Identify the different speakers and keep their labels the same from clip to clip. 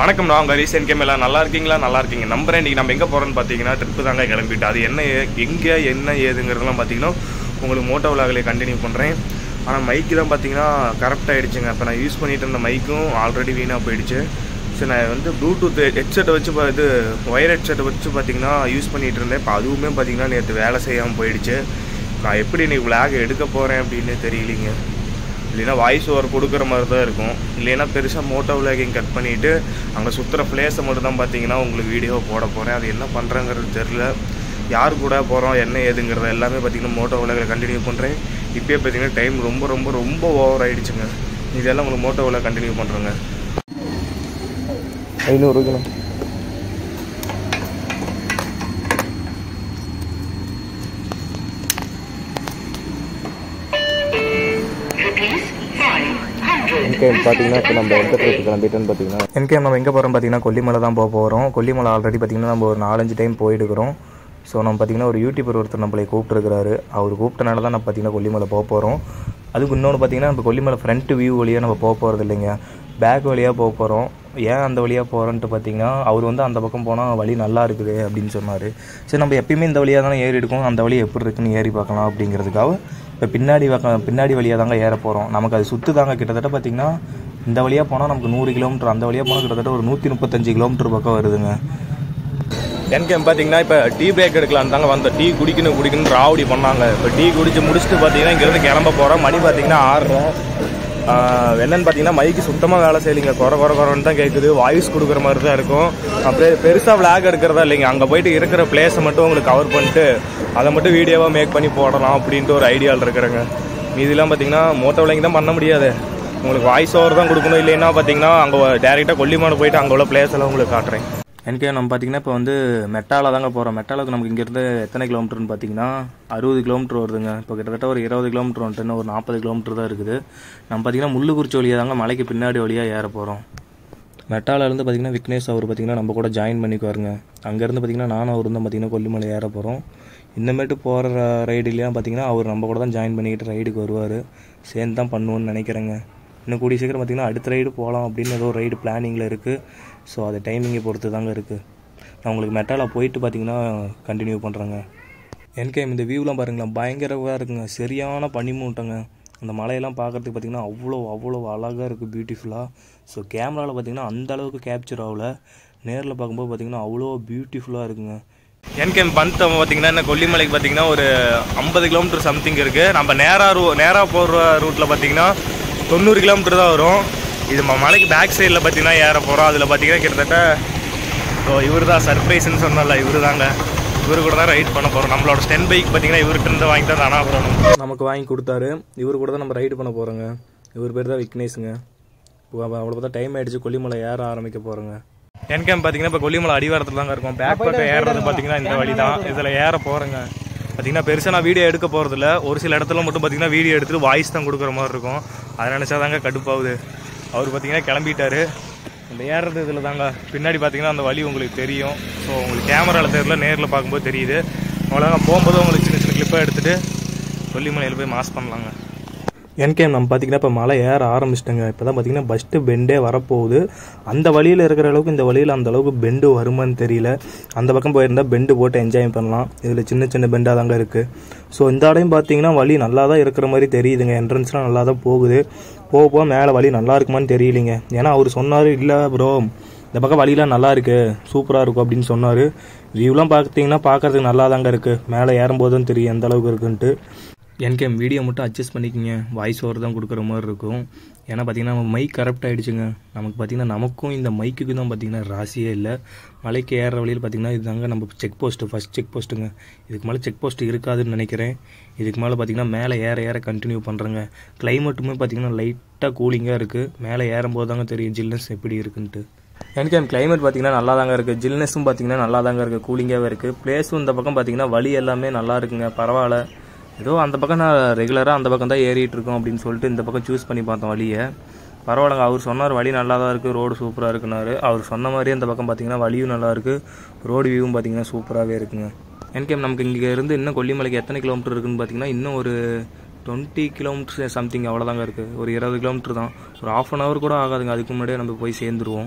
Speaker 1: வணக்கம் நான் உங்கள் ரீசன் கேம் எல்லாம் நல்லா இருக்கீங்களா நல்லா இருக்கீங்க நம்புறேன் இன்றைக்கி நம்ம எங்கே போகிறோன்னு பார்த்தீங்கன்னா ட்ரிப்பு தாங்க கிளம்பிட்டு அது என்ன ஏ- எங்கே என்ன ஏதுங்கிறதெல்லாம் பார்த்தீங்கன்னா உங்களுக்கு மோட்டோ விலாகலை கண்டினியூ பண்ணுறேன் ஆனால் மைக்கு தான் பார்த்தீங்கன்னா கரெக்ட் ஆகிடுச்சுங்க இப்போ நான் யூஸ் பண்ணிட்டு இருந்த மைக்கும் ஆல்ரெடி வீணாக போயிடுச்சு சரி நான் வந்து ப்ளூடூத் ஹெட்செட்டை வச்சு பா- இது ஒயர் ஹெட்செட்டை வச்சு பார்த்தீங்கன்னா யூஸ் பண்ணிட்டு இருந்தேன் இப்போ அதுவுமே பார்த்தீங்கன்னா நேற்று வேலை செய்யாமல் போயிடுச்சு நான் எப்படி இன்னைக்கு விலாக் எடுக்க போகிறேன் அப்படின்னு தெரியலிங்க இல்லைன்னா வாய்ஸ் ஓவர் கொடுக்குற மாதிரி தான் இருக்கும் இல்லைன்னா பெருசாக மோட்டோ விலாகிங் கட் பண்ணிவிட்டு அங்கே சுற்றுற பிளேஸை மட்டும் தான் பார்த்தீங்கன்னா உங்களுக்கு வீடியோ போட போகிறேன் அது என்ன பண்ணுறேங்கிறது தெரில யார் கூட போகிறோம் என்ன ஏதுங்கிறத எல்லாமே பார்த்தீங்கன்னா மோட்டோ விலாகில் கண்டினியூ பண்ணுறேன் இப்போயே பார்த்தீங்கன்னா டைம் ரொம்ப ரொம்ப ரொம்ப ஓவர் ஆயிடுச்சுங்க இதெல்லாம் உங்களுக்கு மோட்டோ விலாக் கண்டினியூ பண்ணுறேங்க
Speaker 2: ஐநூறு கிலோ என்கேஎம் பார்த்தீங்கன்னா இப்போ நம்ம எந்த ட்ரிப் கிளம்பிட்டோன்னு பார்த்தீங்கன்னா
Speaker 3: என்கேஎம் நம்ம எங்கே போகிறோம் பார்த்தீங்கன்னா கொல்லிமலை தான் போக போகிறோம் கொல்லிமலை ஆல்ரெடி பார்த்தீங்கன்னா நம்ம ஒரு நாலஞ்சு டைம் போயிடுக்கிறோம் ஸோ நம்ம பார்த்தீங்கன்னா ஒரு யூடியூபர் ஒருத்தர் நம்மளை கூப்பிட்டுருக்கிறாரு அவர் கூப்பிட்டனால தான் நம்ம பார்த்தீங்கன்னா கொல்லிமலை போக போகிறோம் அதுக்கு இன்னொன்று பார்த்தீங்கன்னா நம்ம கொல்லிமலை ஃப்ரண்ட் வியூ வழியாக நம்ம போக போகிறது இல்லைங்க பேக் வழியாக போக போகிறோம் ஏன் அந்த வழியாக போகிறோன்ட்டு பார்த்தீங்கன்னா அவர் வந்து அந்த பக்கம் போனால் வழி நல்லா இருக்குது அப்படின்னு சொன்னார் சரி நம்ம எப்பயுமே இந்த வழியாக தானே ஏறி இருக்கோம் அந்த வழி எப்படி இருக்குன்னு ஏறி பார்க்கலாம் அப்படிங்கிறதுக்காக இப்போ பின்னாடி பக்கம் பின்னாடி வழியாக தாங்க ஏற போகிறோம் நமக்கு அது சுற்று தாங்க கிட்டத்தட்ட பார்த்தீங்கன்னா இந்த வழியாக போனால் நமக்கு நூறு கிலோமீட்டர் அந்த வழியாக போனால் கிட்டத்தட்ட ஒரு நூற்றி முப்பத்தஞ்சு கிலோமீட்டர் பக்கம் வருதுங்க
Speaker 1: என்கேம் பார்த்தீங்கன்னா இப்போ டீ பிரேக் எடுக்கலாம் தாங்க வந்த டீ குடிக்கணும் குடிக்கணும் ராவடி பண்ணாங்க இப்போ டீ குடிச்சு முடிச்சுட்டு பார்த்தீங்கன்னா இங்கேருந்து கிளம்ப போகிறோம் மணி பார்த்தீங்கன்னா ஆறுறோம் என்னன்னு பார்த்தீங்கன்னா மைக்கு சுத்தமாக வேலை செய்யலைங்க குறை குறை குறைன்னு தான் கேட்குது வாய்ஸ் கொடுக்குற மாதிரி தான் இருக்கும் அப்படியே பெருசாக விளாக் எடுக்கிறதா இல்லைங்க அங்கே போயிட்டு இருக்கிற பிளேஸை மட்டும் உங்களுக்கு கவர் பண்ணிட்டு அதை மட்டும் வீடியோவாக மேக் பண்ணி போடலாம் அப்படின்ட்டு ஒரு ஐடியாவில் இருக்கிறேங்க மீதிலாம் பார்த்தீங்கன்னா மோட்டோ விலைங்க தான் பண்ண முடியாது உங்களுக்கு வாய்ஸ் ஓவர் தான் கொடுக்கணும் இல்லைன்னா பார்த்தீங்கன்னா அங்கே டேரெக்டாக கொல்லிமலை போயிட்டு அங்கே உள்ள பிளேஸ் எல்லாம் உங்களுக்கு காட்டுறேன்
Speaker 3: எனக்கு நம்ம பார்த்தீங்கன்னா இப்போ வந்து மெட்டால தாங்க போகிறோம் மெட்டாலுக்கு நமக்கு இங்கேருந்து எத்தனை கிலோமீட்டர்னு பார்த்தீங்கன்னா அறுபது கிலோமீட்டர் வருதுங்க இப்போ கிட்டத்தட்ட ஒரு இருபது கிலோமீட்டர் வந்துட்டு இன்னும் ஒரு நாற்பது கிலோமீட்டர் தான் இருக்குது நம்ம பார்த்தீங்கன்னா முள்ளுக்குறிச்சி வழியாக தாங்க மலைக்கு பின்னாடி வழியாக ஏற போகிறோம் மெட்டாலேருந்து பார்த்தீங்கன்னா விக்னேஷ் அவர் பார்த்தீங்கன்னா நம்ம கூட ஜாயின் பண்ணிக்குவாருங்க அங்கேருந்து பார்த்தீங்கன்னா நானும் அவர் தான் பார்த்தீங்கன்னா கொல்லிமலை ஏற போகிறோம் இந்தமேட்டு போகிற ரைடுலாம் பார்த்தீங்கன்னா அவர் நம்ம கூட தான் ஜாயின் பண்ணிக்கிட்டு ரைடுக்கு வருவார் சேர்ந்து தான் பண்ணுவோன்னு நினைக்கிறேங்க இன்னும் கூடிய சீக்கிரம் பார்த்தீங்கன்னா அடுத்த ரைடு போகலாம் அப்படின்னு ஏதோ ரைடு பிளானிங்கில் இருக்குது ஸோ அது டைமிங்கை பொறுத்து தாங்க இருக்குது நான் உங்களுக்கு மெட்டாலா போயிட்டு பார்த்தீங்கன்னா கண்டினியூ பண்ணுறேங்க என்கேம் இந்த வியூலாம் பாருங்களேன் பயங்கரமாக இருக்குங்க சரியான பனிமூட்டங்க அந்த மலையெல்லாம் பார்க்கறதுக்கு பார்த்தீங்கன்னா அவ்வளோ அவ்வளோ அழகாக இருக்குது பியூட்டிஃபுல்லாக ஸோ கேமராவில் பார்த்தீங்கன்னா அந்த அளவுக்கு கேப்சர் ஆகல நேரில் பார்க்கும்போது பார்த்தீங்கன்னா அவ்வளோ பியூட்டிஃபுல்லாக இருக்குங்க
Speaker 1: என்கேம் பந்தம் பார்த்தீங்கன்னா என்ன கொல்லிமலைக்கு பார்த்தீங்கன்னா ஒரு ஐம்பது கிலோமீட்டர் சம்திங் இருக்குது நம்ம நேராக ரூ நேராக போகிற ரூட்டில் பார்த்தீங்கன்னா தொண்ணூறு கிலோமீட்டர் தான் வரும் இது ம- மலைக்கு பேக் சைடில் பார்த்தீங்கன்னா ஏற போகிறோம் அதில் பார்த்தீங்கன்னா கிட்டத்தட்ட ஸோ இவர் தான் சர்ப்ரைஸ்ன்னு சொன்னல இவர் தாங்க இவரு கூட தான் ரைட் பண்ண போகிறோம் நம்மளோட ஸ்டென் பைக் பார்த்தீங்கன்னா இவர்கிட்ட இருந்து வாங்கி தான் தானா போகிறோம்
Speaker 3: நமக்கு வாங்கி கொடுத்தாரு இவர் கூட தான் நம்ம ரைடு பண்ண போகிறோங்க இவர் பேர் தான் விக்னேஷுங்க அவ்வளோ பார்த்தா டைம் ஆயிடுச்சு கொல்லிமலை ஏற ஆரம்பிக்க போகிறோங்க
Speaker 1: என்கேம் பார்த்தீங்கன்னா இப்போ கொல்லிமலை அடிவாரத்தில் தாங்க இருக்கும் பேக் பக்கம் ஏறுறது பார்த்தீங்கன்னா இந்த வழி தான் இதில் ஏற போகிறேங்க பார்த்தீங்கன்னா பெருசாக நான் வீடியோ எடுக்க போகிறதில்ல ஒரு சில இடத்துல மட்டும் பார்த்தீங்கன்னா வீடியோ எடுத்துட்டு வாய்ஸ் தான் கொடுக்குற மாதிரி இருக்கும் அதை நினச்சா தாங்க கடுப்பாகுது அவர் பார்த்தீங்கன்னா கிளம்பிட்டாரு இந்த ஏறுறது இதில் தாங்க பின்னாடி பார்த்தீங்கன்னா அந்த வழி உங்களுக்கு தெரியும் ஸோ உங்களுக்கு கேமராவில் தெரியல நேரில் பார்க்கும்போது தெரியுது அவ்வளோதான் போகும்போது உங்களுக்கு சின்ன சின்ன கிளிப்பாக எடுத்துகிட்டு கொல்லிமலையில் போய் மாஸ் பண்ணலாங்க
Speaker 3: என்கேம் நம்ம பார்த்தீங்கன்னா இப்போ மலை ஏற ஆரம்பிச்சிட்டோங்க இப்போ தான் பார்த்தீங்கன்னா ஃபஸ்ட்டு பெண்டே வரப்போகுது அந்த வழியில் இருக்கிற அளவுக்கு இந்த வழியில் அந்த அளவுக்கு பெண்டு வருமான்னு தெரியல அந்த பக்கம் போயிருந்தால் பெண்டு போட்டு என்ஜாய் பண்ணலாம் இதில் சின்ன சின்ன பெண்டாக தாங்க இருக்குது ஸோ இந்த இடையும் பார்த்தீங்கன்னா வழி நல்லா தான் இருக்கிற மாதிரி தெரியுதுங்க என்ட்ரன்ஸ்லாம் நல்லா தான் போகுது போக போக மேலே வழி நல்லா இருக்குமான்னு தெரியலிங்க ஏன்னா அவர் சொன்னார் இல்லை ப்ரோ இந்த பக்கம் வழிலாம் நல்லா இருக்கு சூப்பராக இருக்கும் அப்படின்னு சொன்னார் வியூலாம் பார்த்தீங்கன்னா பார்க்கறதுக்கு நல்லா தாங்க இருக்குது மேலே ஏறும்போது தான் தெரியும் எந்த அளவுக்கு இருக்குன்ட்டு என்கேம் வீடியோ மட்டும் அட்ஜஸ்ட் பண்ணிக்கோங்க வாய்ஸ் ஓவர் தான் கொடுக்குற மாதிரி இருக்கும் ஏன்னா பார்த்தீங்கன்னா நம்ம மைக் கரெக்ட் ஆகிடுச்சுங்க நமக்கு பார்த்தீங்கன்னா நமக்கும் இந்த மைக்குக்கு தான் பார்த்தீங்கன்னா ராசியே இல்லை மலைக்கு ஏறுற வழியில் பார்த்தீங்கன்னா இதுதாங்க நம்ம செக் போஸ்ட்டு ஃபஸ்ட் செக் போஸ்ட்டுங்க இதுக்கு மேலே செக் போஸ்ட் இருக்காதுன்னு நினைக்கிறேன் இதுக்கு மேலே பார்த்தீங்கன்னா மேலே ஏற ஏற கண்டினியூ பண்ணுறேங்க கிளைமேட்டுமே பார்த்தீங்கன்னா லைட்டாக கூலிங்காக இருக்குது மேலே ஏறும்போது தாங்க தெரியும் ஜில்னஸ் எப்படி இருக்குன்ட்டு எனக்கு கிளைமேட் பார்த்தீங்கன்னா நல்லா தாங்க இருக்குது ஜில்னஸும் பார்த்தீங்கன்னா நல்லா தாங்க இருக்குது கூலிங்காகவே இருக்குது பிளேஸும் இந்த பக்கம் பார்த்தீங்கன்னா வழி எல்லாமே நல்லா இருக்குங்க பரவாயில்ல ஏதோ அந்த பக்கம் நான் ரெகுலராக அந்த பக்கம் தான் ஏறிட்டு இருக்கோம் அப்படின்னு சொல்லிட்டு இந்த பக்கம் சூஸ் பண்ணி பார்த்தோம் வழியை பரவாயில்லங்க அவர் சொன்னார் வழி நல்லா தான் இருக்குது ரோடு சூப்பராக இருக்குனாரு அவர் சொன்ன மாதிரியே இந்த பக்கம் பார்த்தீங்கன்னா வழியும் நல்லா இருக்குது ரோடு வியூவும் பார்த்தீங்கன்னா சூப்பராகவே இருக்குங்க என்கேம் நமக்கு இங்கே இருந்து இன்னும் கொல்லிமலைக்கு எத்தனை கிலோமீட்டர் இருக்குன்னு பார்த்தீங்கன்னா இன்னும் ஒரு டுவெண்ட்டி கிலோமீட்டர்ஸ் சம்திங் அவ்வளோதாங்க இருக்குது ஒரு இருபது கிலோமீட்டர் தான் ஒரு ஆஃப் அன் ஹவர் கூட ஆகாதுங்க அதுக்கு முன்னாடியே நம்ம போய் சேர்ந்துருவோம்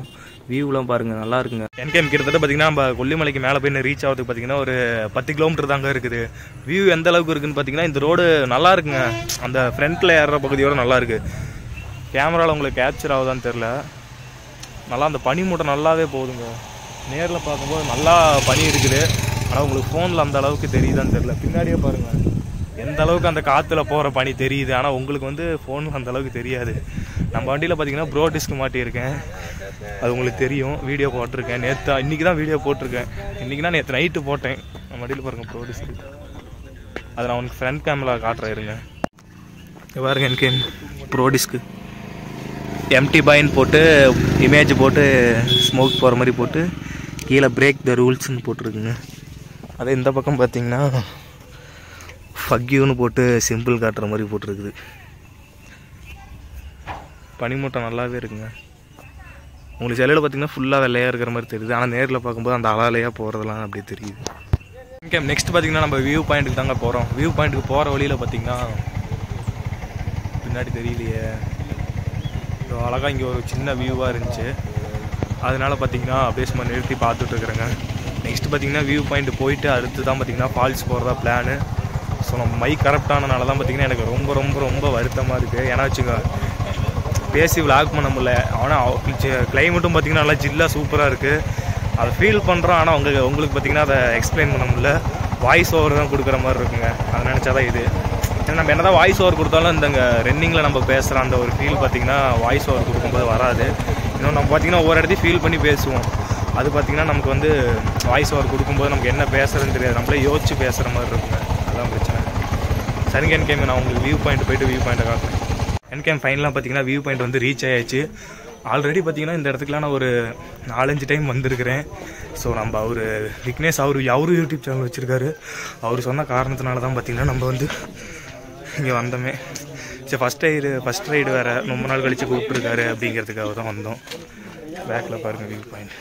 Speaker 3: வியூலாம் பாருங்கள் நல்லா இருக்குங்க என்கேம் கிட்டத்தட்ட பார்த்தீங்கன்னா நம்ம கொல்லிமலைக்கு மேலே போய் ரீச் ஆகிறதுக்கு பார்த்தீங்கன்னா ஒரு பத்து கிலோமீட்டர் தாங்க இருக்குது வியூ எந்த அளவுக்கு இருக்குன்னு பார்த்தீங்கன்னா இந்த ரோடு நல்லா இருக்குங்க அந்த ஃப்ரண்ட்டில் ஏறுற பகுதியோட நல்லா இருக்கு கேமராவில் உங்களுக்கு கேப்சர் ஆகுதான்னு தெரில நல்லா அந்த பனி மூட்டை நல்லாவே போகுதுங்க நேரில் பார்க்கும்போது நல்லா பனி இருக்குது ஆனால் உங்களுக்கு ஃபோனில் அந்த அளவுக்கு தெரியுதான்னு தெரில பின்னாடியே பாருங்கள் எந்த அளவுக்கு அந்த காற்றுல போகிற பனி தெரியுது ஆனால் உங்களுக்கு வந்து ஃபோனில் அந்த அளவுக்கு தெரியாது நம்ம வண்டியில் பார்த்தீங்கன்னா ப்ரோ டிஸ்க் மாட்டியிருக்கேன் அது உங்களுக்கு தெரியும் வீடியோ போட்டிருக்கேன் நேற்று இன்றைக்கி தான் வீடியோ போட்டிருக்கேன் இன்றைக்கி தான் நேற்று நைட்டு போட்டேன் நம்ம வண்டியில் பாருங்கள் ப்ரோ டிஸ்க் அதை நான் உனக்கு ஃப்ரண்ட் கேமரா காட்டுறேன் இருங்க இங்க பாருங்க எனக்கு ப்ரோ டிஸ்க்கு எம்டி பாயின்னு போட்டு இமேஜ் போட்டு ஸ்மோக் போகிற மாதிரி போட்டு கீழே பிரேக் த ரூல்ஸ்னு போட்டிருக்குங்க அதே இந்த பக்கம் பார்த்தீங்கன்னா ஃபக்யூன்னு போட்டு சிம்பிள் காட்டுற மாதிரி போட்டிருக்குது பனிமூட்டம் நல்லாவே இருக்குங்க உங்களுக்கு சிலையில் பார்த்தீங்கன்னா ஃபுல்லாக வெள்ளையாக இருக்கிற மாதிரி தெரியுது ஆனால் நேரில் பார்க்கும்போது அந்த அலாலையாக போகிறதெல்லாம் அப்படியே தெரியுது ஓகே நெக்ஸ்ட் பார்த்தீங்கன்னா நம்ம வியூ பாயிண்ட்டுக்கு தாங்க போகிறோம் வியூ பாயிண்ட்டுக்கு போகிற வழியில் பார்த்தீங்கன்னா பின்னாடி தெரியலையே ஸோ அழகாக இங்கே ஒரு சின்ன வியூவாக இருந்துச்சு அதனால பார்த்தீங்கன்னா அப்படியே சும்மா நிறுத்தி பார்த்துட்டு இருக்கிறேங்க நெக்ஸ்ட் பார்த்தீங்கன்னா வியூ பாயிண்ட் போயிட்டு அடுத்து தான் பார்த்தீங்கன்னா ஃபால்ஸ் போகிறதா பிளானு ஸோ நம்ம மைக் கரெக்ட் ஆனனால தான் பார்த்தீங்கன்னா எனக்கு ரொம்ப ரொம்ப ரொம்ப வருத்தமாக இருக்குது ஏன்னா வச்சுங்க பேசி விளாக் பண்ண முடியல ஆனால் கிளைமேட்டும் பார்த்தீங்கன்னா நல்லா ஜில்லாக சூப்பராக இருக்குது அதை ஃபீல் பண்ணுறோம் ஆனால் உங்களுக்கு உங்களுக்கு பார்த்தீங்கன்னா அதை எக்ஸ்பிளைன் பண்ண முடியல வாய்ஸ் ஓவர் தான் கொடுக்குற மாதிரி இருக்குங்க அதை நினச்சா தான் இது ஏன்னா நம்ம என்னதான் வாய்ஸ் ஓவர் கொடுத்தாலும் இந்த ரன்னிங்கில் நம்ம பேசுகிற அந்த ஒரு ஃபீல் பார்த்தீங்கன்னா வாய்ஸ் ஓவர் கொடுக்கும்போது வராது இன்னும் நம்ம பார்த்தீங்கன்னா ஒவ்வொரு இடத்தையும் ஃபீல் பண்ணி பேசுவோம் அது பார்த்தீங்கன்னா நமக்கு வந்து வாய்ஸ் ஓவர் கொடுக்கும்போது நமக்கு என்ன பேசுறதுன்னு தெரியாது நம்மளே யோசிச்சு பேசுகிற மாதிரி இருக்குங்க அதான் பிரச்சனை சரிங்க என்கேம் நான் உங்களுக்கு வியூ பாயிண்ட் போயிட்டு வியூ பாயிண்ட்டை காட்டுறேன் என்கேம் ஃபைனலாக பார்த்தீங்கன்னா வியூ பாயிண்ட் வந்து ரீச் ஆயாச்சு ஆல்ரெடி பார்த்தீங்கன்னா இந்த இடத்துக்குலாம் நான் ஒரு நாலஞ்சு டைம் வந்திருக்கிறேன் ஸோ நம்ம அவர் விக்னேஷ் அவர் அவரு யூடியூப் சேனல் வச்சுருக்காரு அவர் சொன்ன காரணத்தினால தான் பார்த்தீங்கன்னா நம்ம வந்து இங்கே வந்தோமே சரி ஃபஸ்ட் ரைடு ஃபஸ்ட் ரைடு வேறு ரொம்ப நாள் கழித்து கூப்பிட்டுருக்காரு அப்படிங்கிறதுக்காக தான் வந்தோம் பேக்கில் பாருங்கள் வியூ பாயிண்ட்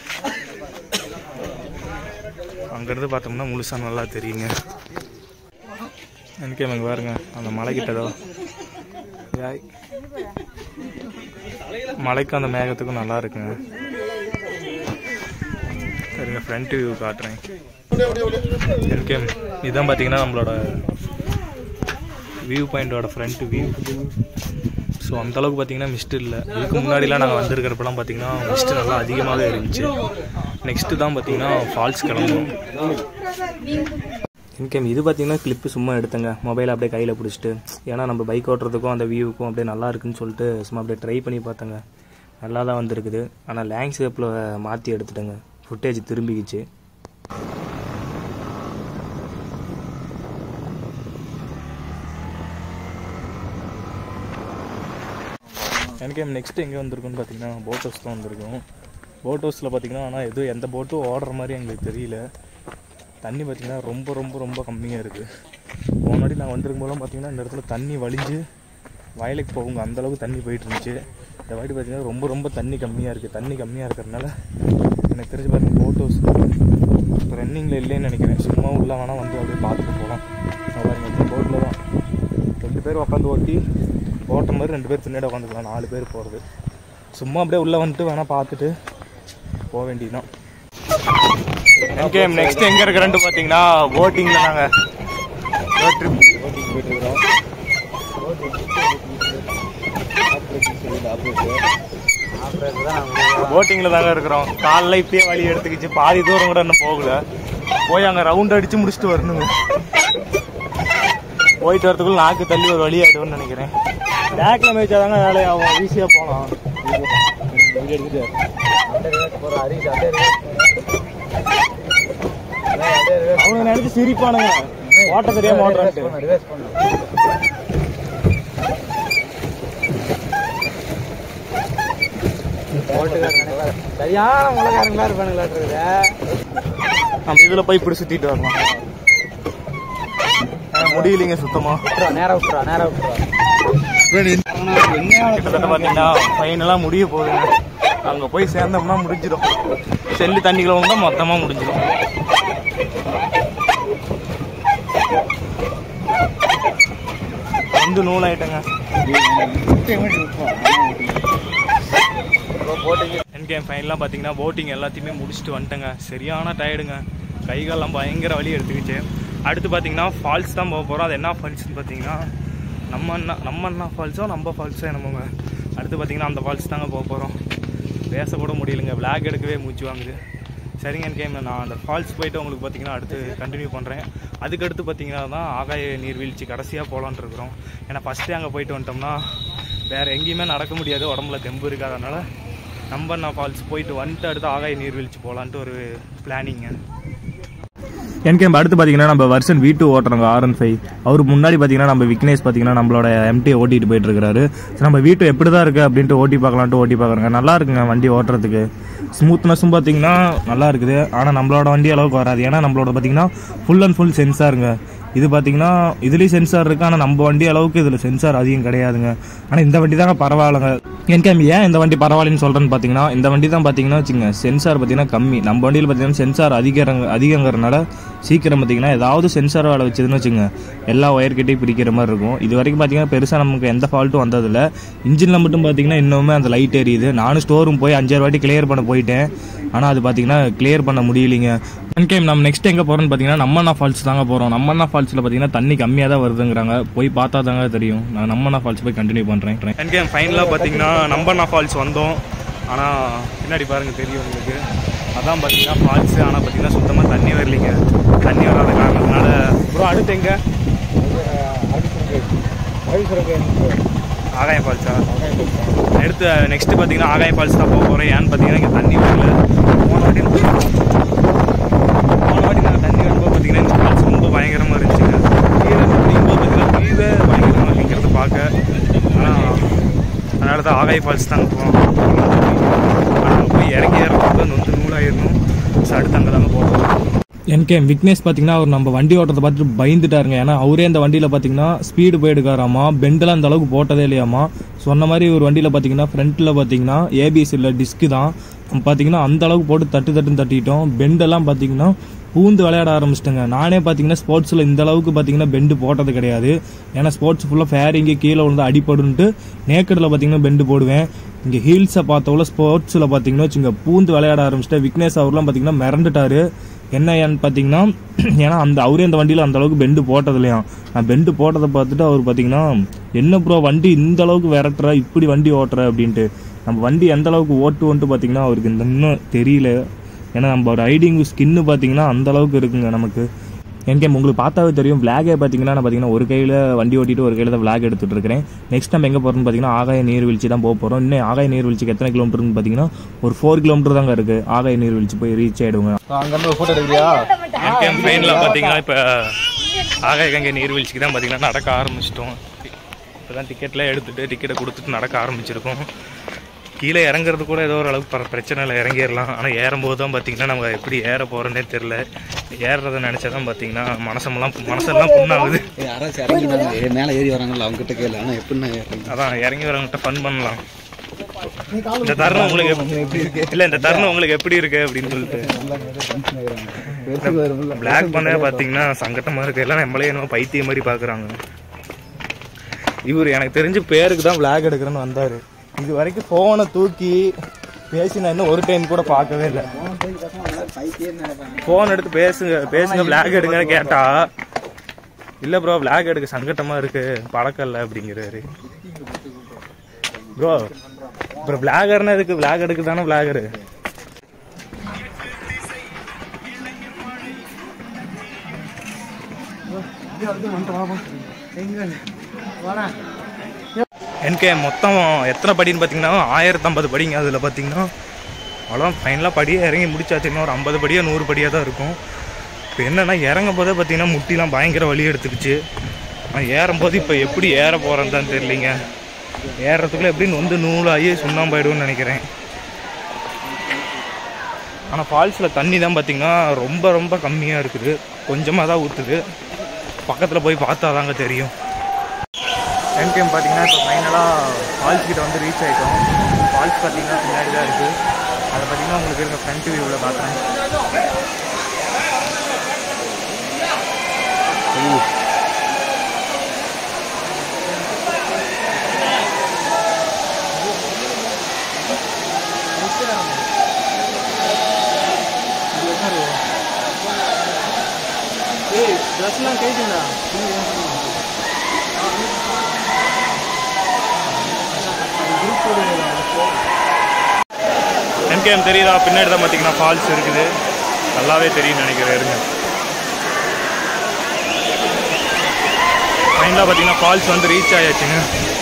Speaker 3: அங்கேருந்து பார்த்தோம்னா முழுசாக நல்லா தெரியுங்க எனக்கே அங்கே பாருங்க அந்த மலைக்கிட்டதோ யாய். மலைக்கும் அந்த மேகத்துக்கும் நல்லா இருக்குங்க சரிங்க ஃப்ரண்ட் வியூ காட்டுறேன் எனக்கே இதுதான் பார்த்தீங்கன்னா நம்மளோட வியூ பாயிண்டோட ஃப்ரண்ட் வியூ ஸோ அந்த அளவுக்கு பார்த்தீங்கன்னா மிஸ்ட் இல்லை இதுக்கு முன்னாடிலாம் நாங்கள் வந்திருக்கிறப்பெல்லாம் பார்த்தீங்கன்னா மிஸ்ட் நல்லா அதிகமாகவே இருந்துச்சு நெக்ஸ்ட்டு தான் பார்த்தீங்கன்னா ஃபால்ஸ் கிளம்பும் இன்கேம் இது பார்த்தீங்கன்னா கிளிப்பு சும்மா எடுத்தேங்க மொபைல் அப்படியே கையில் பிடிச்சிட்டு ஏன்னா நம்ம பைக் ஓட்டுறதுக்கும் அந்த வியூவுக்கும் அப்படியே நல்லா இருக்குன்னு சொல்லிட்டு சும்மா அப்படியே ட்ரை பண்ணி பார்த்தேங்க நல்லா தான் வந்திருக்குது ஆனால் லேண்ட்ஸ்கேப்பில் மாற்றி எடுத்துட்டேங்க ஃபுட்டேஜ் திரும்பிக்கிச்சு எனக்கு நெக்ஸ்ட் எங்கே வந்திருக்குன்னு பார்த்தீங்கன்னா போட் ஹவுஸ் தான் வந்திருக்கோம் போட் ஹவுஸில் பார்த்தீங்கன்னா ஆனால் எதுவும் எந்த போட்டும் ஓடுற மாதிரி எங்களுக்கு தெரியல தண்ணி பார்த்தீங்கன்னா ரொம்ப ரொம்ப ரொம்ப கம்மியாக இருக்குது முன்னாடி நான் வந்திருக்கும் போதெல்லாம் பார்த்தீங்கன்னா இந்த இடத்துல தண்ணி வலிஞ்சு வயலுக்கு போகுங்க அந்த அளவுக்கு தண்ணி போயிட்டு இருந்துச்சு இந்த வாட்டி பார்த்தீங்கன்னா ரொம்ப ரொம்ப தண்ணி கம்மியாக இருக்குது தண்ணி கம்மியாக இருக்கிறதுனால எனக்கு தெரிஞ்சு பாருங்க போட் ஹவுஸ் இப்போ ரன்னிங்கில் இல்லைன்னு நினைக்கிறேன் சும்மா உள்ள வேணால் வந்து அப்படியே பார்த்துட்டு போகலாம் பாருங்க இந்த போட்டில் தான் ரெண்டு பேர் உட்காந்து ஓட்டி ஓட்டுற மாதிரி ரெண்டு பேர் பின்னாடி உட்காந்துக்கலாம் நாலு பேர் போகிறது சும்மா அப்படியே உள்ளே வந்துட்டு வேணால் பார்த்துட்டு போக வேண்டியதுதான் என்கேஎம் நெக்ஸ்ட் எங்கே இருக்கிறேன்ட்டு பார்த்தீங்கன்னா போட்டிங்கில் நாங்கள் ரோட் ட்ரிப் போட்டிங்கில் தாங்க இருக்கிறோம் காலைல இப்பயே வழி எடுத்துக்கிச்சு பாதி தூரம் கூட இன்னும் போகல போய் அங்கே ரவுண்ட் அடித்து முடிச்சுட்டு வரணுங்க போயிட்டு வரதுக்குள்ள நாக்கு தள்ளி ஒரு வழி ஆயிடும்னு நினைக்கிறேன் பேக்கில் மேய்ச்சாதாங்க வேலையாகும் ஈஸியாக போகலாம் அவங்க நினைச்சு சிரிப்பானுங்க ஓட்ட தெரியாம ஓட்டுறான்ட்டு
Speaker 4: சரியான முளைக்காரங்களா இருப்பானுங்களாட்டு
Speaker 3: நம்ம இதுல போய் இப்படி சுத்திட்டு வரலாம் ஆனா, முடியலைங்க சுத்தமா
Speaker 4: நேரம் விட்டுறா நேரம் விட்டுறா
Speaker 3: கிட்டத்தட்ட பாத்தீங்கன்னா ஃபைனலாக முடிய போகுதுங்க அங்க போய் சேர்ந்தோம்னா முடிஞ்சிடும் செல்லு தண்ணிக்குள்ள வந்தா மொத்தமா முடிஞ்சிடும் வந்து நூல் ஆயிட்டங்க கேம் ஃபைனலாக பார்த்தீங்கன்னா போட்டிங் எல்லாத்தையுமே முடிச்சுட்டு வந்துட்டேங்க சரியான டயர்டுங்க கைகாலெல்லாம் பயங்கர வலி எடுத்துக்கிச்சு அடுத்து பார்த்தீங்கன்னா ஃபால்ஸ் தான் போக போகிறோம் அது என்ன ஃபால்ஸ்னு பார்த்தீங்கன்னா நம்ம அண்ணா நம்ம அண்ணா ஃபால்ஸோ நம்ம ஃபால்ஸோ என்னமோங்க அடுத்து பார்த்தீங்கன்னா அந்த ஃபால்ஸ் தாங்க போக போகிறோம் பேசக்கூட முடியலைங்க விளாக் எடுக்கவே மூச்சு வாங்குது சரிங்க கேம் நான் அந்த ஃபால்ஸ் போயிட்டு உங்களுக்கு பார்த்தீங்கன்னா அடுத்து கண்டினியூ பண்ணுறேன் அதுக்கடுத்து பார்த்தீங்கன்னா தான் ஆகாய நீர்வீழ்ச்சி கடைசியாக போகலான்ட்டு இருக்கிறோம் ஏன்னா ஃபஸ்ட்டே அங்கே போயிட்டு வந்துட்டோம்னா வேறு எங்கேயுமே நடக்க முடியாது உடம்புல தெம்பு இருக்காதனால நம்பண்ணா ஃபால்ஸ் போயிட்டு வந்துட்டு அடுத்து ஆகாய நீர்வீழ்ச்சி போகலான்ட்டு ஒரு பிளானிங்க என்கேம் அடுத்து பார்த்தீங்கன்னா நம்ம வருஷன் வீட்டு ஓட்டுறோங்க ஆர் அண்ட் ஃபைவ் அவர் முன்னாடி பார்த்தீங்கன்னா நம்ம விக்னேஷ் பார்த்தீங்கன்னா நம்மளோட எம்டி ஓட்டிட்டு போயிட்டு இருக்காரு So, நம்ம வீட்டு எப்படி தான் இருக்குது அப்படின்ட்டு ஓட்டி பார்க்கலான்ட்டு ஓட்டி பார்க்குறோங்க நல்லா இருக்குங்க வண்டி ஓட்டுறதுக்கு ஸ்மூத்னஸும் பார்த்தீங்கன்னா நல்லா இருக்குது ஆனால் நம்மளோட வண்டி அளவுக்கு வராது ஏன்னா நம்மளோட பார்த்தீங்கன்னா ஃபுல் அண்ட் ஃபுல் சென்சாருங்க இது பார்த்தீங்கன்னா இதுலேயும் சென்சார் இருக்குது ஆனால் நம்ம வண்டி அளவுக்கு இதில் சென்சார் அதிகம் கிடையாதுங்க ஆனால் இந்த வண்டி தாங்க பரவாயில்லைங்க என்கேம் ஏன் இந்த வண்டி பரவாயில்லன்னு சொல்கிறேன்னு பார்த்தீங்கன்னா இந்த வண்டி தான் பார்த்தீங்கன்னா வச்சுங்க சென்சார் பார்த்தீங்கன்னா கம்மி நம்ம வண்டியில் பார்த்தீங்கன்னா சென்சார் அதிகங்க அதிகங்கிறனால சீக்கிரம் பார்த்தீங்கன்னா ஏதாவது சென்சார் வேலை வச்சதுன்னு வச்சுங்க எல்லா ஒயர் கிட்டையும் பிடிக்கிற மாதிரி இருக்கும் இது வரைக்கும் பார்த்தீங்கன்னா பெருசாக நமக்கு எந்த ஃபால்ட்டும் வந்ததில்ல இன்ஜினில் மட்டும் பார்த்தீங்கன்னா இன்னுமே அந்த லைட் எரியுது நானும் ஸ்டோர் ரூம் போய் அஞ்சாறு வாட்டி கிளியர் பண்ண போயிட்டேன் ஆனால் அது பார்த்தீங்கன்னா கிளியர் பண்ண முடியலைங்க கேம் நம்ம நெக்ஸ்ட் எங்கே போகிறோம்னு பார்த்தீங்கன்னா நம்மண்ணா ஃபால்ஸ் தாங்க போகிறோம் நம்மண்ணா ஃபால்ஸில் பார்த்தீங்கன்னா தண்ணி கம்மியாக தான் வருதுங்கிறாங்க போய் பார்த்தா தாங்க தெரியும் நான் நம்மண்ணா ஃபால்ஸ் போய் கண்டினியூ பண்ணுறேன் என்கேம் ஃபைனலாக பார்த்தீங்கன்னா நம்மண்ணா ஃபால்ஸ் வந்தோம் ஆனால் பின்னாடி பாருங்க தெரியும் உங்களுக்கு அதான் பார்த்தீங்கன்னா ஃபால்ஸு ஆனால் பார்த்தீங்கன்னா சுத்தமாக தண்ணி வரலைங்க தண்ணி வராத காரணத்தினால ப்ரோ அடுத்து எங்கே ஆகாயம் ஃபால்ஸா அடுத்து நெக்ஸ்ட் பார்த்தீங்கன்னா ஆகாயம் ஃபால்ஸ் தான் போக போகிறேன் ஏன்னு பார்த்தீங்கன்னா இங்கே தண்ணி வரல போன வாட்டி போன வாட்டி நாங்கள் தண்ணி வரும்போது பார்த்தீங்கன்னா இந்த ஃபால்ஸ் ரொம்ப பயங்கரமாக இருந்துச்சுங்க கீழே குடிக்கும்போது பார்த்தீங்கன்னா கீழே பயங்கரமாக இருக்கிறது பார்க்க ஆனால் அதனால தான் ஆகாய ஃபால்ஸ் தாங்க போகிறோம் ஆனால் போய் இறங்கி இறங்கும்போது நொந்து நூலாயிடணும் ஸோ அடுத்து அங்கே தாங்க போகிறோம் என்கே விக்னேஷ் பார்த்தீங்கன்னா அவர் நம்ம வண்டி ஓட்டுறதை பார்த்துட்டு பயந்துட்டாருங்க ஏன்னா அவரே அந்த வண்டியில் பார்த்தீங்கன்னா ஸ்பீடு போயிடுக்காராமா பெண்டெல்லாம் அந்த அளவுக்கு போட்டதே இல்லையாமா சொன்ன மாதிரி ஒரு வண்டியில் பார்த்தீங்கன்னா ஃப்ரண்ட்டில் பார்த்தீங்கன்னா ஏபிஎஸ் இல்லை டிஸ்க்கு தான் பார்த்தீங்கன்னா அந்த அளவுக்கு போட்டு தட்டு தட்டுன்னு தட்டிட்டோம் பெண்டெல்லாம் பார்த்தீங்கன்னா பூந்து விளையாட ஆரம்பிச்சிட்டேங்க நானே பார்த்தீங்கன்னா ஸ்போர்ட்ஸில் இந்த அளவுக்கு பார்த்தீங்கன்னா பெண்டு போட்டது கிடையாது ஏன்னா ஸ்போர்ட்ஸ் ஃபுல்லாக ஃபேரிங்கு கீழே விழுந்து அடிப்படுன்ட்டு நேக்கடில் பார்த்தீங்கன்னா பெண்டு போடுவேன் இங்கே ஹீல்ஸை பார்த்தவள ஸ்போர்ட்ஸில் பார்த்தீங்கன்னா வச்சுங்க பூந்து விளையாட ஆரம்பிச்சிட்டேன் விக்னேஷ் அவர்லாம் பார்த்தீங்கன்னா மிரண்டுட்டாரு என்ன ஏன்னு பார்த்தீங்கன்னா ஏன்னா அந்த அவரே அந்த வண்டியில் அந்த அளவுக்கு பெண்டு போட்டது இல்லையா நான் பெண்டு போட்டதை பார்த்துட்டு அவர் பார்த்தீங்கன்னா என்ன ப்ரோ வண்டி இந்த அளவுக்கு விரட்டுற இப்படி வண்டி ஓட்டுற அப்படின்ட்டு நம்ம வண்டி எந்த அளவுக்கு ஓட்டுவோன்ட்டு பார்த்தீங்கன்னா அவருக்கு இந்த இன்னும் தெரியல ஏன்னா நம்ம ரைடிங் ஸ்கின்னு பார்த்தீங்கன்னா அந்த அளவுக்கு இருக்குங்க நமக்கு என்கே உங்களுக்கு பார்த்தாவே தெரியும் விளாகே பார்த்தீங்கன்னா நான் பார்த்தீங்கன்னா ஒரு கையில் வண்டி ஓட்டிட்டு ஒரு கையில் தான் விளாக் எடுத்துட்டு இருக்கிறேன் நெக்ஸ்ட் நம்ம எங்கே போகிறோம்னு பார்த்தீங்கன்னா ஆகாய நீர்வீழ்ச்சி தான் போக போகிறோம் இன்னும் ஆகாய நீர்வீழ்ச்சிக்கு எத்தனை கிலோமீட்டர்னு பார்த்தீங்கன்னா ஒரு ஃபோர் கிலோமீட்டர் தாங்க இருக்குது ஆகாய நீர்வீழ்ச்சி போய் ரீச் ஆகிடுங்க
Speaker 2: அங்கேருந்து ஃபோட்டோ எடுக்கிறியா
Speaker 3: என்கேம் ட்ரெயினில் பார்த்தீங்கன்னா இப்போ ஆகாய கங்கை நீர்வீழ்ச்சிக்கு தான் பார்த்தீங்கன்னா நடக்க ஆரம்பிச்சிட்டோம் இப்போ தான் டிக்கெட்லாம் எடுத்துட்டு டிக்கெட்டை கொடுத்துட்டு நடக்க ஆரம்பிச்சிருக்கோம் கீழே இறங்குறது கூட ஏதோ ஒரு அளவுக்கு பர- பிரச்சனை இல்லை இறங்கிடலாம் ஆனால் ஏறும்போது தான் பார்த்தீங்கன்னா நம்ம எப்படி ஏற போகிறோன்னே தெரில ஏறுறதை நினச்சா தான் பார்த்தீங்கன்னா மனசெல்லாம் மனசெல்லாம் புண்ணாகுது
Speaker 5: யாராச்சும் இறங்கினாங்க மேலே ஏறி வராங்கல்ல அவங்க கிட்ட கேளு ஆனால் எப்படின்னா ஏறுறீங்க
Speaker 3: அதான் இறங்கி வரவங்கிட்ட ஃபன் பண்ணலாம் இந்த தருணம் உங்களுக்கு எப்படி இருக்கு இல்லை இந்த தருணம் உங்களுக்கு எப்படி இருக்கு அப்படின்னு சொல்லிட்டு பிளாக் பண்ண பார்த்தீங்கன்னா சங்கட்டமாக இருக்கு எல்லாம் நம்மளே என்னமோ பைத்தியம் மாதிரி பார்க்குறாங்க இவர் எனக்கு தெரிஞ்சு பேருக்கு தான் பிளாக் எடுக்கிறேன்னு வந்தார் இது வரைக்கும் ஃபோனை தூக்கி பேசி நான் இன்னும் ஒரு டைம் கூட பார்க்கவே இல்லை ஃபோன் எடுத்து பேசுங்க பேசுங்க பிளாக் எடுங்கன்னு கேட்டா இல்லை ப்ரோ பிளாக் எடுக்க சங்கட்டமாக இருக்கு பழக்கம் இல்லை அப்படிங்கிறாரு ப்ரோ ப்ரோ பிளாகர்னா இதுக்கு பிளாக் எடுக்க தானே பிளாகரு என்கே மொத்தம் எத்தனை படின்னு பார்த்தீங்கன்னா ஆயிரத்தம்பது படிங்க அதில் பார்த்தீங்கன்னா அவ்வளோ ஃபைனலாக படியே இறங்கி முடிச்சாச்சு இன்னும் ஒரு ஐம்பது படியோ நூறு படியாக தான் இருக்கும் இப்போ என்னென்னா இறங்கும் போதே பார்த்தீங்கன்னா முட்டிலாம் பயங்கர வலி எடுத்துக்கிச்சு ஆனால் ஏறும்போது இப்போ எப்படி ஏற போகிறேன்னு தான் தெரியலிங்க ஏறுறதுக்குள்ள எப்படி நொந்து நூலாகி சுண்ணாம்பாயிடும்னு நினைக்கிறேன் ஆனால் ஃபால்ஸில் தண்ணி தான் பார்த்தீங்கன்னா ரொம்ப ரொம்ப கம்மியாக இருக்குது கொஞ்சமாக தான் ஊற்றுது பக்கத்தில் போய் பார்த்தா தாங்க தெரியும் என்கேம் பார்த்தீங்கன்னா இப்போ ஃபைனலாக ஃபால்ஸ் கிட்ட வந்து ரீச் ஆகிட்டோம் ஃபால்ஸ் பார்த்தீங்கன்னா பின்னாடி தான் இருக்குது அதை பார்த்தீங்கன்னா உங்களுக்கு இருக்க ஃப்ரண்ட் வியூவில் பார்க்குறேன்
Speaker 4: பஸ்லாம் கேட்டுங்களா
Speaker 1: என்கேஎம் தெரியுதா பின்னாடி தான் பார்த்தீங்கன்னா ஃபால்ஸ் இருக்குது நல்லாவே தெரியும்னு நினைக்கிறேன் இருங்க ஃபைனலாக பார்த்தீங்கன்னா ஃபால்ஸ் வந்து ரீச் ஆயாச்சுங்க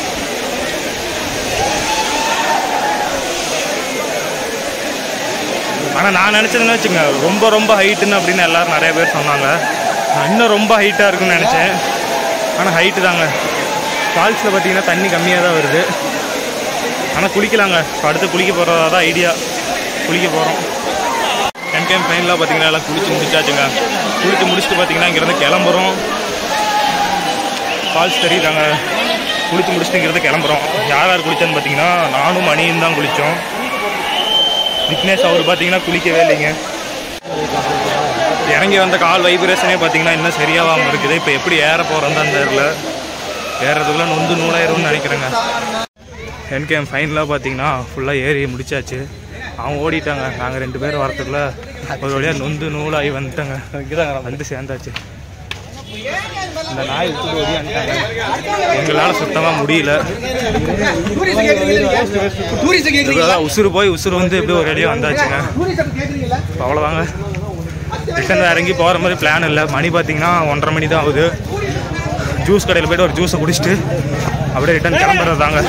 Speaker 1: ஆனால் நான் நினச்சதுன்னு வச்சுங்க ரொம்ப ரொம்ப ஹைட்டுன்னு அப்படின்னு எல்லாரும் நிறைய பேர் சொன்னாங்க நான் இன்னும் ரொம்ப ஹைட்டாக இருக்குன்னு நினச்சேன் ஆனால் ஹைட்டு தாங்க ஃபால்ஸில் பார்த்தீங்கன்னா தண்ணி கம்மியாக தான் வருது ஆனால் குளிக்கலாங்க இப்ப அடுத்து குளிக்க போகிறதா தான் ஐடியா குளிக்க போகிறோம் என்கேம் ஃபைனலாக பார்த்தீங்கன்னா எல்லாம் குளிச்சு முடிச்சாச்சுங்க குளிச்சு முடிச்சுட்டு பார்த்தீங்கன்னா இங்கேருந்து கிளம்புறோம் ஃபால்ஸ் தெரியுதாங்க குளிச்சு முடிச்சுட்டு இங்கேருந்து கிளம்புறோம் யார் யார் குளிச்சான்னு பார்த்தீங்கன்னா நானும் மணியும் தான் குளித்தோம் விக்னேஷ் அவர் பார்த்தீங்கன்னா குளிக்கவே இல்லைங்க இறங்கி வந்த கால் வைப்ரேஷனே பார்த்தீங்கன்னா இன்னும் சரியாகாமல் இருக்குது இப்போ எப்படி ஏற போகிறோம் தான் தெரியல ஏறதுக்குள்ள நொந்து நூலாயிரும்னு நினைக்கிறேங்க என்கேஎம் ஃபைனலாக பார்த்தீங்கன்னா ஃபுல்லாக ஏறி முடிச்சாச்சு அவங்க ஓடிட்டாங்க நாங்கள் ரெண்டு பேரும் வரத்துக்குள்ள ஒரு வழியாக நொந்து நூலாகி வந்துட்டாங்க வந்து சேர்ந்தாச்சு இந்த நாய் விட்டு ஓடியான்ட்டாங்க எங்களால் சுத்தமாக முடியல இதுதான் உசுறு போய் உசுறு வந்து எப்படி ஒரு அடியாக வந்தாச்சுங்க இப்ப அவ்வளோதாங்க ரிட்டன் இறங்கி போகிற மாதிரி பிளான் இல்லை மணி பார்த்தீங்கன்னா ஒன்றரை மணி தான் ஆகுது ஜூஸ் கடையில் போயிட்டு ஒரு ஜூஸை குடிச்சிட்டு அப்படியே ரிட்டன் கிளம்புறது தாங்க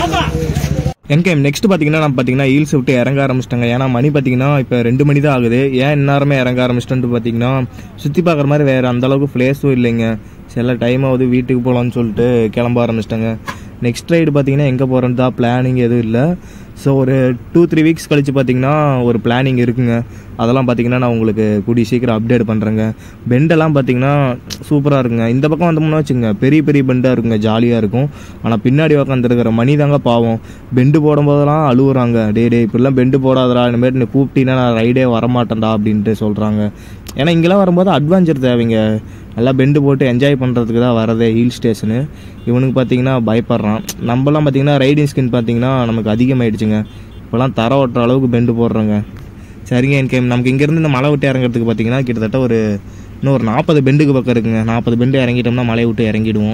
Speaker 3: என்கேம் நெக்ஸ்ட் பார்த்தீங்கன்னா நம்ம பார்த்தீங்கன்னா ஹீல்ஸ் விட்டு இறங்க ஆரம்பிச்சிட்டாங்க ஏன்னா மணி பார்த்தீங்கன்னா இப்போ ரெண்டு மணி தான் ஆகுது ஏன் இந்நேரமே இறங்க ஆரம்பிச்சிட்டோன்ட்டு பார்த்தீங்கன்னா சுற்றி பார்க்குற மாதிரி வேறு அந்த அளவுக்கு பிளேஸும் இல்லைங்க சில டைம் ஆகுது வீட்டுக்கு போகலான்னு சொல்லிட்டு கிளம்ப ஆரம்பிச்சிட்டாங்க நெக்ஸ்ட் ரைடு பார்த்தீங்கன்னா எங்கே போகிறோன்னு தான் பிளானிங் எதுவும் இல்லை ஸோ ஒரு டூ த்ரீ வீக்ஸ் கழிச்சு பார்த்தீங்கன்னா ஒரு பிளானிங் இருக்குங்க அதெல்லாம் பார்த்தீங்கன்னா நான் உங்களுக்கு கூடிய சீக்கிரம் அப்டேட் பண்ணுறேங்க பெண்டெல்லாம் பார்த்தீங்கன்னா சூப்பராக இருக்குங்க இந்த பக்கம் வந்தோம்னா வச்சுங்க பெரிய பெரிய பெண்டாக இருக்குங்க ஜாலியாக இருக்கும் ஆனால் பின்னாடி உட்காந்துருக்கிற மணி தாங்க பாவம் பெண்டு போடும்போதெல்லாம் அழுகுறாங்க டே டே இப்படிலாம் பெண்டு போடாதடா இனிமேட்டு நீ கூப்பிட்டீங்கன்னா நான் ரைடே வரமாட்டேன்டா அப்படின்ட்டு சொல்கிறாங்க ஏன்னா இங்கெல்லாம் வரும்போது அட்வென்ச்சர் தேவைங்க நல்லா பெண்டு போட்டு என்ஜாய் பண்ணுறதுக்கு தான் வரதே ஹில் ஸ்டேஷனு இவனுக்கு பார்த்தீங்கன்னா பயப்படுறான் நம்மலாம் பார்த்தீங்கன்னா ரைடிங் ஸ்கின் பார்த்தீங்கன்னா நமக்கு அதிகமாயிடுச்சுங்க இப்போலாம் தர ஓட்டுற அளவுக்கு பெண்டு போடுறோங்க சரிங்க எனக்கு நமக்கு இங்கேருந்து இந்த மலை விட்டு இறங்குறதுக்கு பார்த்தீங்கன்னா கிட்டத்தட்ட ஒரு இன்னும் ஒரு நாற்பது பெண்டுக்கு பக்கம் இருக்குங்க நாற்பது பெண்டு இறங்கிட்டோம்னா மலையை விட்டு இறங்கிடுவோம்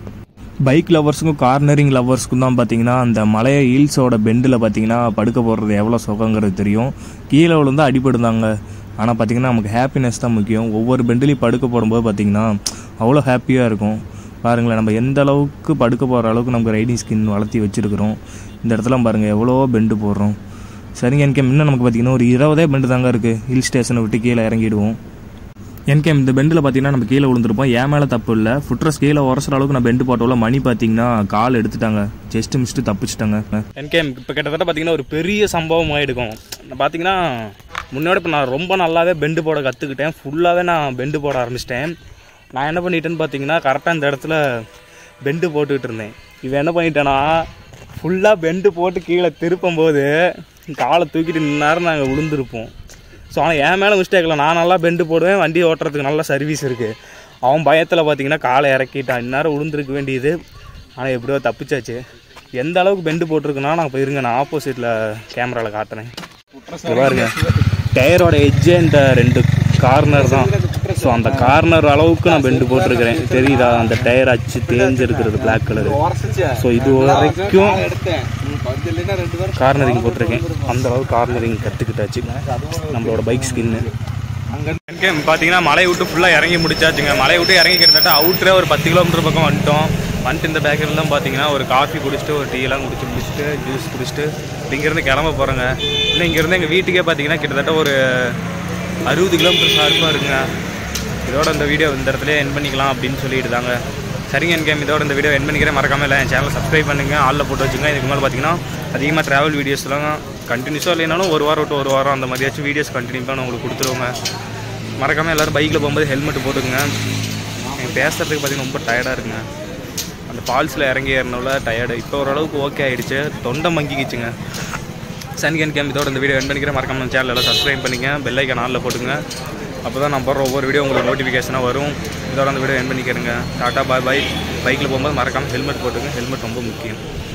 Speaker 3: பைக் லவர்ஸுக்கும் கார்னரிங் லவர்ஸ்க்கும் தான் பார்த்தீங்கன்னா அந்த மலைய ஹீல்ஸோட பெண்டில் பார்த்தீங்கன்னா படுக்க போடுறது எவ்வளோ சுகங்கிறது தெரியும் கீழே விழுந்தா அடிபடுந்தாங்க ஆனால் பார்த்தீங்கன்னா நமக்கு ஹாப்பினஸ் தான் முக்கியம் ஒவ்வொரு பெண்டிலையும் படுக்க போடும்போது பார்த்தீங்கன்னா அவ்வளோ ஹாப்பியாக இருக்கும் பாருங்களேன் நம்ம எந்த அளவுக்கு படுக்க போகிற அளவுக்கு நமக்கு ரைடிங் ஸ்கின் வளர்த்தி வச்சுருக்கிறோம் இந்த இடத்துல பாருங்கள் எவ்வளோ பெண்டு போடுறோம் சரிங்க எனக்கு இன்னும் நமக்கு பார்த்தீங்கன்னா ஒரு இருபதே பெண்டு தாங்க இருக்குது ஹில் ஸ்டேஷனை விட்டு கீழே இறங்கிடுவோம் என்கேம் இந்த பெண்டில் பார்த்தீங்கன்னா நம்ம கீழே விழுந்திருப்போம் ஏன் மேலே தப்பு இல்லை ஃபுட்ரஸ் கீழே உரசுற அளவுக்கு நான் பெண்டு போட்டோம்ல மணி பார்த்தீங்கன்னா கால் எடுத்துட்டாங்க ஜஸ்ட் மிஸ்ட்டு தப்பிச்சிட்டாங்க என்கேம் இப்போ கிட்டத்தட்ட பார்த்தீங்கன்னா ஒரு பெரிய சம்பவம் ஆகிடுக்கும் பார்த்தீங்கன்னா முன்னாடி இப்போ நான் ரொம்ப நல்லாவே பெண்டு போட கற்றுக்கிட்டேன் ஃபுல்லாகவே நான் பெண்டு போட ஆரம்பிச்சிட்டேன் நான் என்ன பண்ணிட்டேன்னு பார்த்தீங்கன்னா கரெக்டாக இந்த இடத்துல பெண்டு போட்டுக்கிட்டு இருந்தேன் இவன் என்ன பண்ணிட்டேன்னா ஃபுல்லாக பெண்டு போட்டு கீழே திருப்பும் போது காலை தூக்கிட்டு நின்னாரு நாங்கள் விழுந்திருப்போம் ஸோ ஆனால் என் மேலே மிஸ்டேக் இல்லை நான் நல்லா பெண்டு போடுவேன் வண்டி ஓட்டுறதுக்கு நல்ல சர்வீஸ் இருக்குது அவன் பயத்தில் பார்த்தீங்கன்னா காலை இறக்கிட்டான் இந்நேரம் விழுந்திருக்க வேண்டியது ஆனால் எப்படியோ தப்பிச்சாச்சு எந்த அளவுக்கு பெண்டு போட்டிருக்குன்னா நான் இப்போ இருங்க நான் ஆப்போசிட்டில் கேமராவில் காட்டுறேன் இங்க பாருங்க டயரோட எட்ஜே இந்த ரெண்டு கார்னர் தான் ஸோ அந்த கார்னர் அளவுக்கு நான் பெண்டு போட்டிருக்கிறேன் தெரியுதா அந்த டயர் அச்சு தேஞ்சிருக்கிறது பிளாக் கலரு ஸோ இது வரைக்கும் கார்னரிங் போட்டிருக்கேன் அந்த அளவுக்கு கார்னரிங் கற்றுக்கிட்டாச்சு நம்மளோட பைக் ஸ்கின்னு அங்கே பார்த்தீங்கன்னா மலை விட்டு ஃபுல்லாக இறங்கி முடிச்சாச்சுங்க மலை விட்டு இறங்கி கிட்டத்தட்ட அவுட்ரே ஒரு பத்து கிலோமீட்டர் பக்கம் வந்துட்டோம் வந்துட்டு இந்த பேக்கரில் தான் பார்த்தீங்கன்னா ஒரு காஃபி குடிச்சிட்டு ஒரு டீலாம் குடிச்சு முடிச்சுட்டு ஜூஸ் குடிச்சிட்டு இங்கேருந்து கிளம்ப போகிறோங்க இன்னும் இங்கேருந்து எங்கள் வீட்டுக்கே பார்த்தீங்கன்னா கிட்டத்தட்ட ஒரு அறுபது கிலோமீட்டர் சார்பாக இருக்குங்க இதோட இந்த வீடியோ இந்த இடத்துல என் பண்ணிக்கலாம் அப்படின்னு சொல்லிட்டு தாங்க சரிங்க என் கேம் இதோட இந்த வீடியோ என் பண்ணிக்கிறேன் மறக்காம இல்லை என் சேனலை சப்ஸ்கிரைப் பண்ணுங்க ஆளில் போட்டு வச்சுங்க இதுக்கு மேலே பார்த்தீங்கன்னா அதிகமாக ட்ராவல் வீடியோஸ்லாம் கண்டினியூஸாக இல்லைனாலும் ஒரு வாரம் விட்டு ஒரு வாரம் அந்த மாதிரியாச்சும் வீடியோஸ் கண்டினியூ நான் உங்களுக்கு கொடுத்துருவோங்க மறக்காமல் எல்லோரும் பைக்கில் போகும்போது ஹெல்மெட் போட்டுக்குங்க எனக்கு பேசுறதுக்கு பார்த்தீங்கன்னா ரொம்ப டயர்டாக இருக்குங்க அந்த ஃபால்ஸில் இறங்கி ஏறினவுல டயர்டு இப்போ ஓரளவுக்கு ஓகே ஆயிடுச்சு தொண்டை மங்கிக்கிச்சுங்க சன்கன் கேம் இதோட இந்த வீடியோ என் பண்ணிக்கிறேன் மறக்காம நம்ம சேனல் எல்லாம் சப்ஸ்கிரைப் பண்ணிங்க பெல் ஐக்கன் ஆனில் போட்டுங்க அப்போ தான் நான் போடுற ஒவ்வொரு வீடியோ உங்களுக்கு நோட்டிஃபிகேஷனாக வரும் இதோட அந்த வீடியோ என் பண்ணிக்கிறேங்க டாட்டா பாய் பாய் பைக்கில் போகும்போது மறக்காமல் ஹெல்மெட் போட்டுங்க ஹெல்மெட் ரொம்ப முக்கியம்